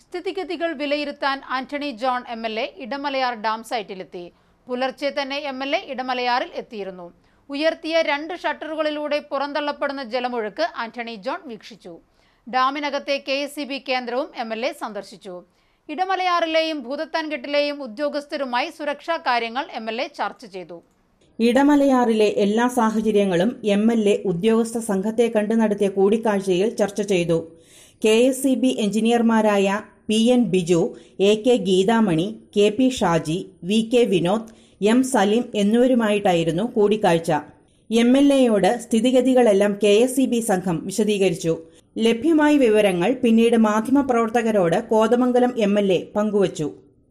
സ്ഥിതിഗതികൾ വിലയിരുത്താൻ Antony John M L A Idamalayar dam സൈറ്റിലെത്തി പുലർച്ചെ തന്നെ എം എൽ എ ഇടമലയാറിൽ എത്തിയിരുന്നു ഉയർത്തിയ രണ്ട് ഷട്ടറുകളിലൂടെ പുറന്തള്ളപ്പെടുന്ന ജലമൊഴുക്ക് ആന്റണി ജോൺ വീക്ഷിച്ചു ഡാമിനകത്തെ കെ എസ് കേന്ദ്രവും എം എൽ എ സന്ദർശിച്ചു ഇടമലയാറിലെയും ഭൂതത്താൻകെട്ടിലെയും ഉദ്യോഗസ്ഥരുമായി സുരക്ഷാ കാര്യങ്ങൾ എം എൽ എ ചർച്ച ചെയ്തു ഇടമലയാറിലെ എല്ലാ സാഹചര്യങ്ങളും എം എൽ എ ഉദ്യോഗസ്ഥ സംഘത്തെ കണ്ടു നടത്തിയ കൂടിക്കാഴ്ചയിൽ ചർച്ച ചെയ്തു കെ എസ് സി ബി എഞ്ചിനീയർമാരായ P N Biju A K Geethamani K P Shaji V K Vinod M Saleem എന്നിവരുമായിട്ടായിരുന്നു കൂടിക്കാഴ്ച എം എൽ എയോട് സ്ഥിതിഗതികളെല്ലാം കെ എസ് സി ബി സംഘം വിശദീകരിച്ചു ലഭ്യമായ വിവരങ്ങൾ പിന്നീട് മാധ്യമപ്രവർത്തകരോട് കോതമംഗലം എം എൽ എ പങ്കുവച്ചു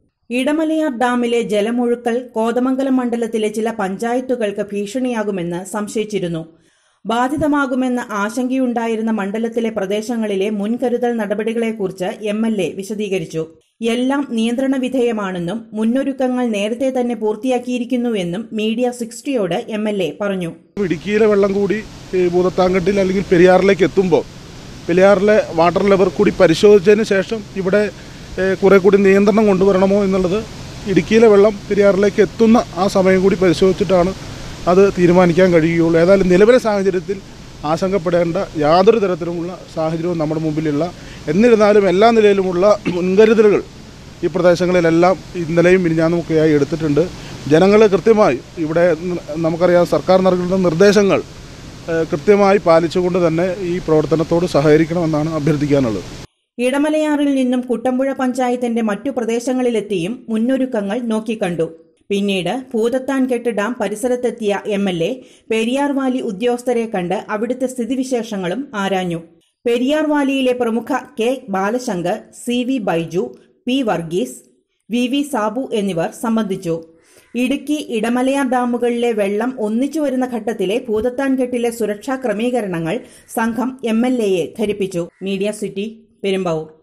ഇടമലയാർ ഡാമിലെ ജലമൊഴുക്കൽ കോതമംഗലം മണ്ഡലത്തിലെ ചില പഞ്ചായത്തുകൾക്ക് ഭീഷണിയാകുമെന്ന് സംശയിച്ചിരുന്നു ബാധിതമാകുമെന്ന ആശങ്കയുണ്ടായിരുന്ന മണ്ഡലത്തിലെ പ്രദേശങ്ങളിലെ മുൻകരുതൽ നടപടികളെക്കുറിച്ച് എം എൽ എ വിശദീകരിച്ചു എല്ലാം നിയന്ത്രണ വിധേയമാണെന്നും മുന്നൊരുക്കങ്ങൾ നേരത്തെ തന്നെ പൂർത്തിയാക്കിയിരിക്കുന്നുവെന്നും മീഡിയ സിക്സ്റ്റിയോട് എം എൽ എ പറഞ്ഞു ഇടുക്കിയിലെ വെള്ളം കൂടി ഈ ഭൂതത്താങ്കട്ടിൽ അല്ലെങ്കിൽ പെരിയാറിലേക്ക് എത്തുമ്പോൾ പെരിയാറിലെ വാട്ടർ ലെവൽ കൂടി പരിശോധിച്ചതിന് ശേഷം ഇവിടെ ഏഹ്, കുറെ കൂടി നിയന്ത്രണം കൊണ്ടുവരണമോ എന്നുള്ളത് ഇടുക്കിയിലെ വെള്ളം പെരിയാറിലേക്ക് എത്തുന്ന ആ സമയം കൂടി പരിശോധിച്ചിട്ടാണ് അത് തീരുമാനിക്കാൻ കഴിയുകയുള്ളൂ ഏതായാലും നിലവിലെ സാഹചര്യത്തിൽ ആശങ്കപ്പെടേണ്ട യാതൊരു തരത്തിലുമുള്ള സാഹചര്യവും നമ്മുടെ മുമ്പിലില്ല എന്നിരുന്നാലും എല്ലാ നിലയിലുമുള്ള മുൻകരുതലുകൾ ഈ പ്രദേശങ്ങളിലെല്ലാം ഇന്നലെയും മിനിഞ്ഞാന്നുമൊക്കെയായി എടുത്തിട്ടുണ്ട് ജനങ്ങൾ കൃത്യമായി ഇവിടെ ന- നമുക്കറിയാം സർക്കാർ നൽകുന്ന നിർദ്ദേശങ്ങൾ ഏഹ്, കൃത്യമായി പാലിച്ചുകൊണ്ട് തന്നെ ഈ പ്രവർത്തനത്തോട് സഹകരിക്കണമെന്നാണ് അഭ്യർത്ഥിക്കാനുള്ളത് ഇടമലയാറിൽ നിന്നും കുട്ടമ്പുഴ പഞ്ചായത്തിന്റെ മറ്റു പ്രദേശങ്ങളിലെത്തിയും മുന്നൊരുക്കങ്ങൾ നോക്കിക്കണ്ടു പിന്നീട് ഭൂതത്താൻകെട്ട് ഡാം പരിസരത്തെത്തിയ M L A Periyar valley ഉദ്യോഗസ്ഥരെ കണ്ട് അവിടുത്തെ സ്ഥിതിവിശേഷങ്ങളും ആരാഞ്ഞു പെരിയാർ വാലിയിലെ പ്രമുഖ K Balashankar C V Baiju P Varghese V V Sabu എന്നിവർ സംബന്ധിച്ചു ഇടുക്കി ഇടമലയാർ ഡാമുകളിലെ വെള്ളം ഒന്നിച്ചു വരുന്ന ഘട്ടത്തിലെ ഭൂതത്താൻകെട്ടിലെ സുരക്ഷാ ക്രമീകരണങ്ങൾ സംഘം എം എൽ എയെ ധരിപ്പിച്ചു മീഡിയ സിറ്റി പെരുമ്പാവൂർ